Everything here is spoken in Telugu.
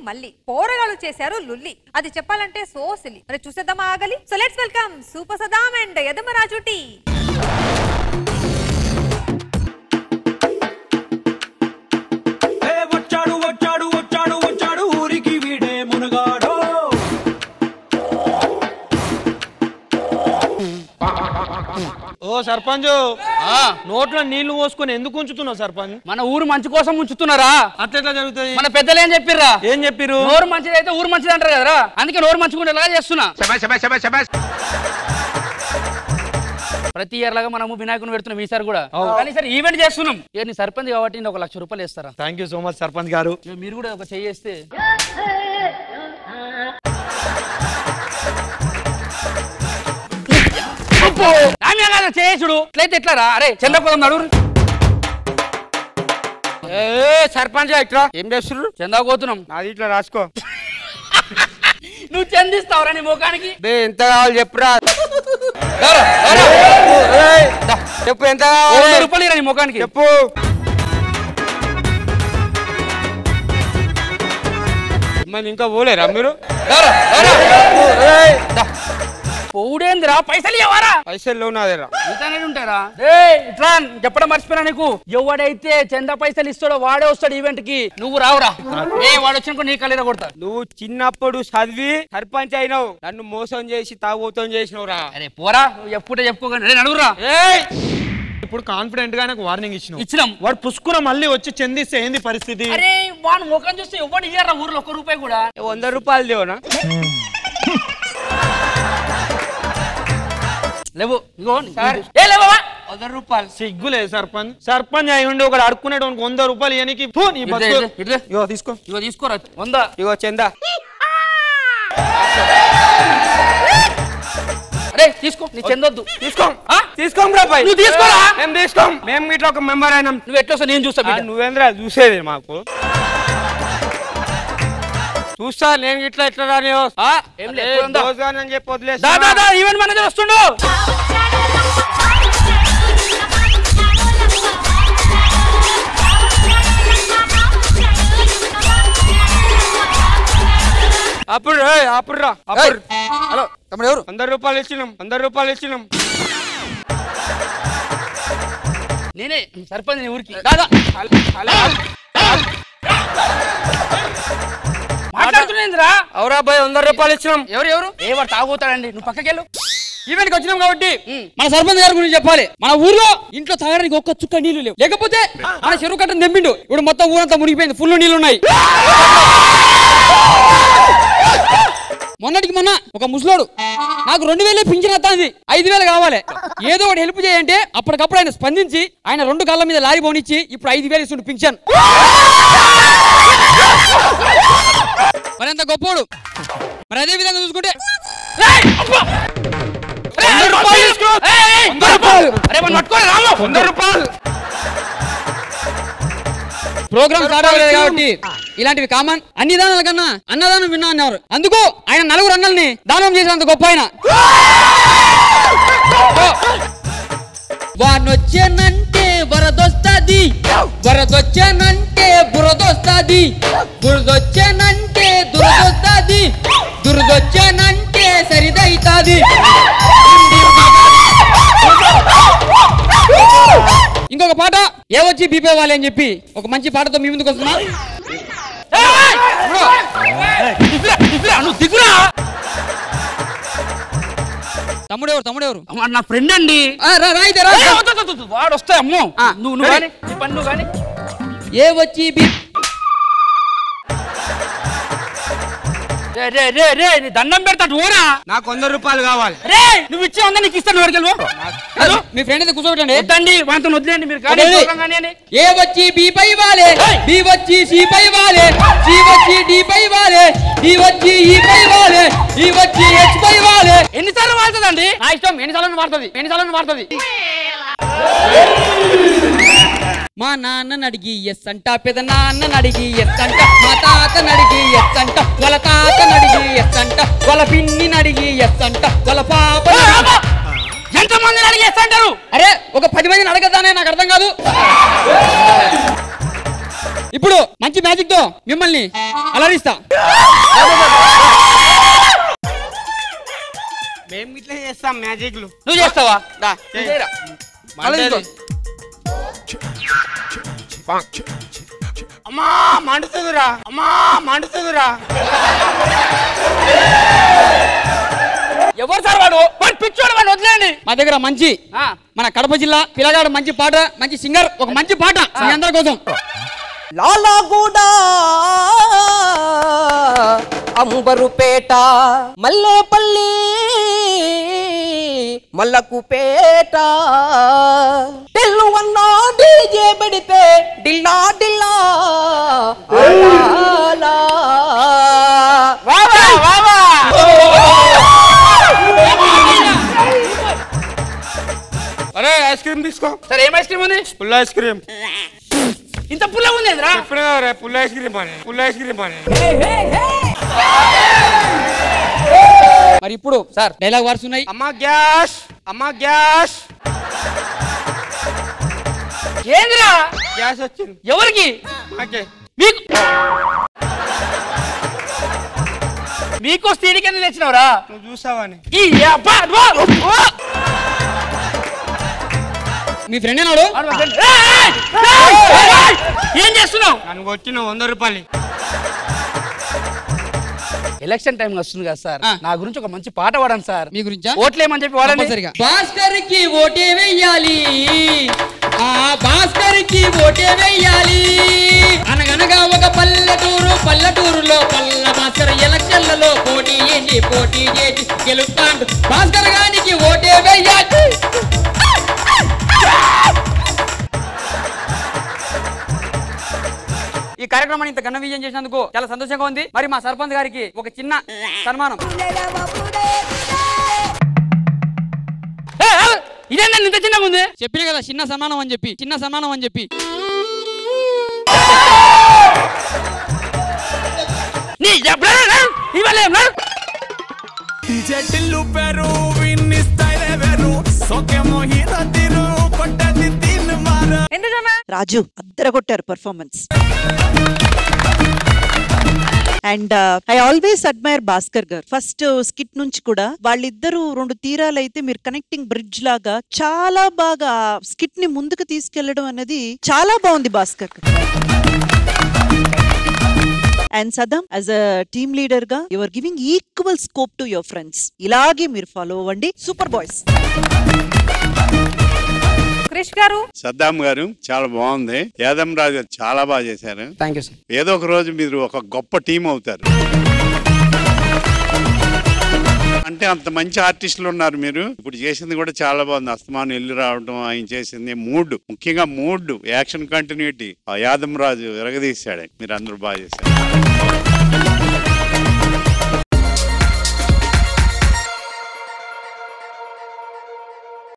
మళ్ళీ పోరగాళ్ళు చేశారు లుల్లి అది చెప్పాలంటే సో సిలి మరి చూసేద్దామా ఆగలి so let's welcome super Saddam and Yadammaraju టీ ఏ వచ్చాడు వచ్చాడు వచ్చాడు వచ్చాడు ఊరికి వీడే మునగాడు ఓ సర్పంచ్ నోట్లో నీళ్లు పోసుకొని ఎందుకు ఉంచుతున్నావు సర్పంచ్ మన ఊరు మంచి కోసం ఉంచుతున్నారా అట్లెట్లా జరుగుతుంది మన పెద్దలు ఏం చెప్పిర్రా ఏం చెప్పిరు నోరు మంచిది అయితే ఊరు మంచిది అంటారు కదరా అందుకే నోరు మంచిగుండేలాగా చేస్తున్నా ప్రతి ఇయర్ లాగా మనము వినాయకుని పెడుతున్నాం ఈసారి కూడా కానీ ఈసారి ఈవెంట్ చేస్తున్నాం ఏ నీ సర్పంచ్ కాబట్టి నేను ఒక లక్ష రూపాయలు ఇస్తారా thank you so much sarpanch గారు ఇక మీరు కూడా ఒక చెయ్యి వేస్తే చేసుడు ఇట్లయితే ఎట్లారా అరే చంద్రపోదాం నడురు ఏ సర్పంచ్ ఇట్లా ఏం చేస్తున్నారు చందా పోతున్నాం నాది ఇట్లా రాసుకో నువ్వు చందిస్తావురా నీ ముఖానికి బే ఎంత కావాలి చెప్పురా ఎవరు? ఎవరు? ఏయ్, చెప్పు ఎంత ఓ వంద కావాలి రూపాయలు ఇరా నీ ముఖానికి చెప్పు మరి ఇంకా పోలేరా మీరు ఎవరు? ఎవరు? ఏయ్, పౌడేందిరా పైసలు ఇవ్వరా పైసలు లేవు నా దగ్గర ఇట్లానే ఉంటారా ఏ ఇట్లా చెప్పడం మర్చిపోయినా నీకు ఎవడైతే చందా పైసలు ఇస్తాడో వాడే వస్తాడు ఈవెంట్ కి నువ్వు రావురా ఏ వాడు వచ్చిన నీ కలీర కొడతా నువ్వు చిన్నప్పుడు చదివి సర్పంచ్ అయినావు నన్ను మోసం చేసి తాగుతం చేసినవురా అరే పోరా నువ్వు ఎప్పుడే చెప్పుకోకండి రే నడువురా ఏయ్ ఇప్పుడు కాన్ఫిడెంట్ గా నాకు వార్నింగ్ ఇచ్చినావు ఇచ్చినాం వాడు పుష్కున మళ్ళీ వచ్చి చెందిస్తే ఏంది పరిస్థితి అరే వాడు ముఖం చూస్తే ఎవడు ఇయ్యారా ఊర్లో ఒక్క రూపాయి కూడా వంద రూపాయలు దేవనా లేవు ఇగో సార్ ఏ లేవా వంద రూపాయలు సిగ్గులే సర్పంచ్ సర్పంచ్ అయి ఉండి ఒకడు అడుక్కునేటు వంద రూపాయలు ఇయనికి ఫూ, నీ ఇదే, బతుకు. ఇదే, ఇదే. ఇగో తీసుకో ఇగో తీసుకోరా వందా ఇగో చందా అరే తీసుకో నీ చెందొద్దు తీసుకో ఆ? తీసుకోం రా పై నువ్వు తీసుకోరా? మేము తీసుకోం మేము ఇట్లా ఒక మెంబర్ అయినాం నువ్వు ఎట్లా వస్తావు నేను చూస్తా ఆ, బిడ్డ. నువ్వేంద్రా చూసేది మాకు చూస్తా నేను ఇట్లా ఎట్లా రాని ఆ, ఏం లేదు, ఎప్పుడు ఉందా? అని చెప్పి దా వదిలేస్తా దా దా ఈవెంట్ మేనేజర్ వస్తుండు అప్పుడు ఏయ్, అప్పుడు రా అప్పుడు హలో తమ్ముడు ఎవరు వంద రూపాయలు ఇచ్చినాం వంద రూపాయలు ఇచ్చినాం నేనే సర్పంచ్ నీ ఊరికి దాదా మాట్లాడుతున్నాయిందిరా అవురా బాయ్ వంద రూపాయలు ఇచ్చినాం ఎవరు ఎవరు ఏ వాడు తాగుతాడండి నువ్వు పక్కకెళ్ళు ఈవెంట్కి వచ్చినాం కాబట్టి మన సర్పంచ్ గారి గురించి చెప్పాలి మన ఊర్లో ఇంట్లో తాగడానికి ఒక్క చుక్క నీళ్లు లేవు లేకపోతే మన చెరువు కట్టను తెంపిండు ఇప్పుడు మొత్తం ఊరంతా మునిగిపోయింది ఫుల్ నీళ్లు ఉన్నాయి మొన్నటికి మొన్న ఒక ముసలోడు నాకు రెండు వేలే పింఛన్ వస్తుంది ఐదు వేలు కావాలి ఏదో ఒకటి హెల్ప్ చేయంటే అప్పటికప్పుడు ఆయన స్పందించి ఆయన రెండు కాళ్ళ మీద లారీ పోనిచ్చి ఇప్పుడు ఐదు వేలు ఇస్తుండు పింఛన్ మరి అంత గొప్పోడు మరి అదే విధంగా చూసుకుంటే వంద రూపాయలు తీసుకో. ఏయ్, ఏయ్, వంద రూపాయలు. అరే వాడిని పట్టుకోరా రాము వంద రూపాయలు ప్రోగ్రామ్ స్టార్ట్ అవ్వలేదు కాబట్టి ఇలాంటివి కామన్ అన్ని దానాల కన్నా అన్నదానం విన్నా అన్నారు అందుకు ఆయన నలుగురు అన్నల్ని దానం చేసినంత గొప్ప ఆయన వానొచ్చానంటే వరదొస్తది వరదొచ్చానంటే బురదొస్తది బురదొచ్చానంటే దురదొస్తది దురదొచ్చానంటే సరిదైతాది ఇంకొక పాట ఏ వచ్చి బీపేవాలి అని చెప్పి ఒక మంచి పాటతో మీ ముందుకు వస్తున్నా దిగురా దిగురా నువ్వు దిగురా తమ్ముడు ఎవరు తమ్ముడు ఎవరు వాడు నా ఫ్రెండ్ అండి ఆ, రా రా అయితే రా. ఏయ్, వద్దు, వద్దు, వద్దు, వాడు వస్తాయి అమ్మో ఆ, నువ్వు నువ్వు సరే. కానీ నీ పని నువ్వు కానీ ఏ వచ్చి బీ రే రే రే రే నీ దండం పెడతాడు ఓరా నాకు వంద రూపాయలు కావాలి రే నువ్వు ఇచ్చే ఉందా నీకు ఇస్తాను వరకు హలో మీ ఫ్రెండ్ అయితే కూర్చోబెట్టండి వద్దండి వాంతో వదిలేండి మీరు కానీ అదే. ప్రోగ్రాం కానివ్వండి. ఏ వచ్చి బి పై వాలే ఏయ్. బి వచ్చి సి పై వాలే సి వచ్చి డి పై వాలే డి వచ్చి ఈ పై వాలే ఈ వచ్చి హెచ్ పై వాలే ఎన్నిసార్లు వాడుతుందండి నా ఇష్టం ఎన్నిసార్లు వాడుతుంది ఎన్నిసార్లు వాడుతుంది మా నాన్నని అడిగి ఎస్ అంట పెద్ద నాన్నని అడిగి ఎస్ అంట మా తాతని అడిగి ఎస్ అంట వాళ్ళ తాతని అడిగి ఎస్ అంట వాళ్ళ పిన్నిని అడిగి ఎస్ అంట వాళ్ళ పాప ఎంత మందిని అడిగేస్తాంటారు అరే ఒక పది మందిని అడగదానే నాకు అర్థం కాదు ఇప్పుడు మంచి మ్యాజిక్ తో మిమ్మల్ని అలరిస్తా మేము ఇట్లా చేస్తాం మ్యాజిక్లు నువ్వు చేస్తావా దా. నువ్వు చేయరా. మంటది. అమ్మా మండుతుందిరా అమ్మా మండుతుందిరా ఎవరు సార్ వాడు వాడు పిచ్చోడు వాడు వదిలేయండి మా దగ్గర మంచి ఆ, మన కడప జిల్లా పిల్లగాడు మంచి పాట మంచి సింగర్ ఒక మంచి పాట మీ అందరి కోసం లాలాగూడ అంబరుపేట మల్లేపల్లి మల్లకుపేట తెల్లువన్నా డీజే పెడితే డిల్లా డిల్లా లాలా. వావా, వావా. అరే ఐస్ క్రీమ్ తీసుకో సరే ఏం ఐస్ క్రీమ్ ఉంది పుల్ల ఐస్ క్రీమ్ ఇంత పుల్ల ఉంది ఏందిరా? ఎప్పుడు రే పుల్ల ఐస్ క్రీమ్ అని పుల్ల ఐస్ క్రీమ్ అని మరి ఇప్పుడు సార్ డైలాగ్ వార్స్ ఉన్నాయి అమ్మా గ్యాస్ అమ్మా గ్యాస్ ఏందిరా గ్యాస్ వచ్చింది ఎవరికి ఓకే మీకు మీకు స్థితికి ఎందుకు తెచ్చినవరా నువ్వు చూసావని ఈ అబ్బా, అబ్బా, అబ్బా. మీ ఫ్రెండ్ ఏనాడు వాడు వద్దండి. ఏయ్, ఏయ్, ఏయ్, ఏయ్, ఏం చేస్తున్నావు నన్ను వచ్చిన వంద రూపాయలు ఎలక్షన్ టైం వస్తుంది కదా సార్ ఆ. నా గురించి ఒక మంచి పాట పాడండి సార్ మీ గురించా ఓట్లేమని చెప్పి వాడండి కంపల్సరిగా భాస్కర్ కి ఓటే వెయ్యాలి ఆ భాస్కర్ కి ఓటే వెయ్యాలి అనగనగా ఒక పల్లెటూరు పల్లెటూరులో పల్ల భాస్కర్ ఎలక్షన్లలో పోటీ చేసి పోటీ చేసి గెలుస్తాడు భాస్కర్ గానికి ఓటే వెయ్యాలి ఈ కార్యక్రమాన్ని ఇంత ఘన విజయం చేసినందుకు చాలా సంతోషంగా ఉంది మరి మా సర్పంచ్ గారికి ఒక చిన్న సన్మానం ఏయ్, ఆగు. ఇదేంటండి ఇంత చిన్నగా ఉంది చెప్పిన కదా చిన్న సన్మానం అని చెప్పి చిన్న సన్మానం అని చెప్పి నీ ఎప్పుడైనా ఇవ్వలే టిల్లు పెరు విన్ని స్టైల్ వేరు సోకే మోహిత తిరు కొట్టది తిన్ మార ఎందుకమ్మా రాజు అద్దరగొట్టారు performance and I always admire Bhaskar గారు ఫస్ట్ స్కిట్ నుంచి కూడా వాళ్ళిద్దరూ రెండు తీరాలైతే మీరు కనెక్టింగ్ బ్రిడ్జ్ లాగా చాలా బాగా స్కిట్ ని ముందుకు తీసుకెళ్లడం అనేది చాలా బాగుంది Bhaskar and Saddam as a team leader గా your giving equal scope to your friends ఇలాగే మీరు ఫాలో అవ్వండి సూపర్ బాయ్స్ క్రిష్ గారు సద్దాం గారు చాలా బాగుంది యాదం రాజు గారు చాలా బాగా చేశారు థ్యాంక్ యూ సార్ ఏదో ఒక రోజు మీరు ఒక గొప్ప టీం అవుతారు అంటే అంత మంచి ఆర్టిస్టులు ఉన్నారు మీరు ఇప్పుడు చేసింది కూడా చాలా బాగుంది అస్తమానం వెళ్ళి రావడం ఆయన చేసింది మూడ్ ముఖ్యంగా మూడ్ యాక్షన్ కంటిన్యూటీ ఆ యాదం రాజు ఎరగదీశాడు మీరు అందరూ బాగా చేశారు